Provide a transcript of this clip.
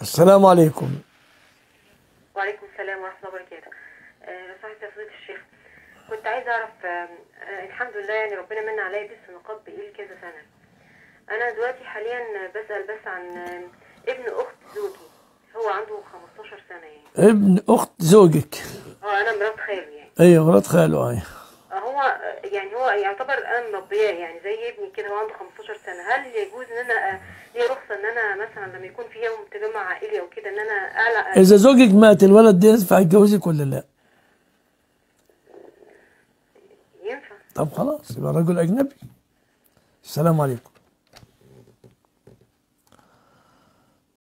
السلام عليكم وعليكم السلام ورحمة الله وبركاته. آه، صحيح يا فضيلة الشيخ. كنت عايزة أعرف آه، آه، الحمد لله يعني ربنا من عليا لبس نقاب بقيل كذا سنة. أنا دلوقتي حاليا بسأل بس عن آه، ابن أخت زوجي. هو عنده 15 سنة يعني. ابن اخت زوجك اه أنا مرات خاله يعني. ايوه مرات خاله اي آه، هو آه، يعني هو يعتبر أنا مربياه يعني زي ابني كده هو عنده 15 سنة. هل يجوز إن أنا آه، ليه رخصة إن أنا مثلا لما يكون في يوم تجمع عائلي أو كده إن أنا أعلق اذا زوجك مات الولد ده ينفع يتجوزك ولا لا ينفع؟ طب خلاص يبقى رجل اجنبي السلام عليكم